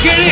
கிழி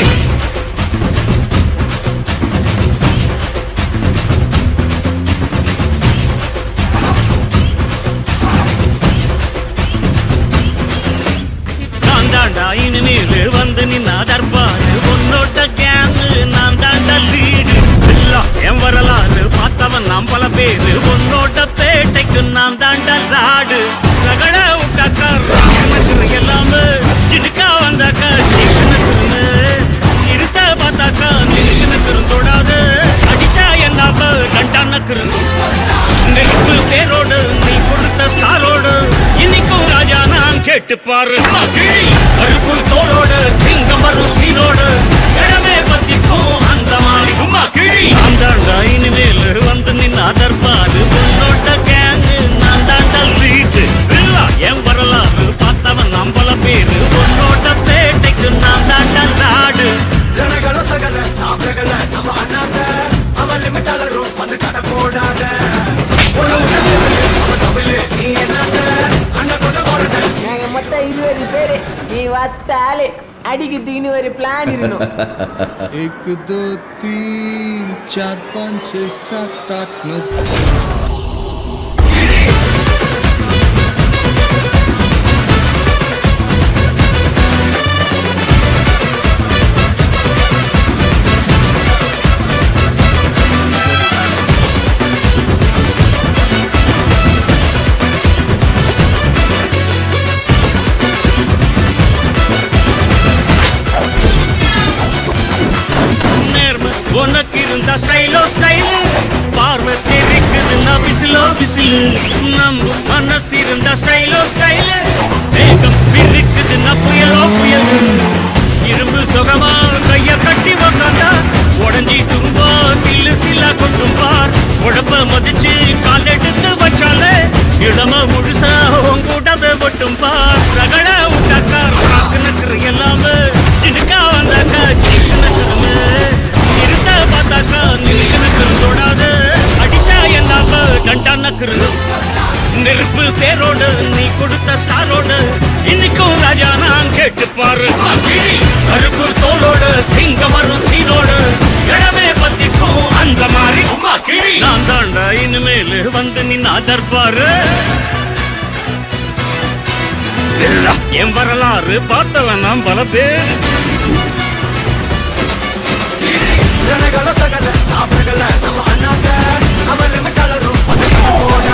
நான் தாண்டா இனிமேல் வந்து நின்னா தர்பாரு உன்னோட்ட கேங்கு நான் தாண்டா லீடு எல்லாம் என் வரலாறு பார்த்தவன் நாம் பல பேரு உன்னோட்ட பேட்டைக்கு நான் தாண்டா ராடு ரகட விட்டாக்கா எனக்கு எல்லாமே சிடுக்கா வந்தாக்கா சீக்கிரத்துன்னு இருத்த பார்த்தாக்கா நினைக்கிற தொடாது அடிச்சா என்னாப்ப கண்டானக்கு நெருப்பு பேரோடு நீ கொடுத்த ஸ்டாரோடு இன்னைக்கும் ராஜா நான் கேட்டு பாரு கருப்பு தோளோடு சிங்கம் வரும் சீனோடு இடமே பத்திக்கும் அந்த மாதிரி சும்மா கிழி நான் தாண்டா இனிமேல் வந்து நின்று அதற்பாரு உன்னோட்ட கேங்கு நான் தாண்டா வீட்டு இல்லா என் வரலாறு பார்த்தவன் நம்பல பேரு உன்னோட்ட பேட்டைக்கு நான் தாண்டா நாடு ಜನಗಳ ಸಗಲ ಸಾಬ್ರಗಳ ನಮ್ಮ ಅಣ್ಣಾದ ಅವ ಲಿಮಿಟ್ ಅಲ್ಲರು ಒಂದು ಕಡ போடாத ஒரு நம்ம தமிழ் நீ என்னத அண்ண கொண்ட போறத நாங்க மொத்தம் இருபது பேரு நீ வத்தாலே அடிக்கிறதுக்கு இனி ஒரு பிளான் இருக்கணும் एक दो तीन चार पाँच छः सात आठ नौ நேர்மை உனக்கு இருந்தா ஸ்டைலோ ஸ்டைலு பார்வை தெரிக்குதுன்னா விசிலோ விசிலு நம்ம மனசு இருந்தா ஸ்டைலோ ஸ்டைலு வேகம் பிரிக்குதுன்னா புயலோ புயலு இரும்பு சுகமா கைய கட்டி உக்காந்தா உடஞ்சி துரும்பா சில்லு சில்லா கொட்டும் பார் உடம்ப மதிச்சு கால் எடுத்து வச்சாலே இடம முழுசா உங்கூடத மட்டும் பார் ரகட விட்டாக்கா ராக்கு நக்கரு எல்லாமே சிடுக்கா வந்தாக்கா சிக்கு நக்கருமே இருந்த பார்த்தாக்கா நிலுக்கு நக்கரு தொடாது அடிச்சா என்னாம கண்டா நக்கரு நெருப்பு பேரோடு நீ கொடுத்த ஸ்டாரோடு இன்னைக்கும் ராஜா நான் கேட்டு பாரு கருப்பு தோளோடு சிங்கம் வரும் சீனோடு இடமே பத்திக்கும் அந்த மாதிரி சும்மா கிழி நான் தாண்டா இனிமேல் வந்து நின்னா தர்பாரு இல்லா, என் வரலாறு பார்த்தவன் நான் பல பேர் ಜನಗಳ ಸಗಲ ಸಾಬ್ರಗಳ ನಮ್ಮ ಅಣ್ಣಾದ ಅವ ಲಿಮಿಟ್ ಅಲ್ಲರು ಒಂದು ಕಡ போடாத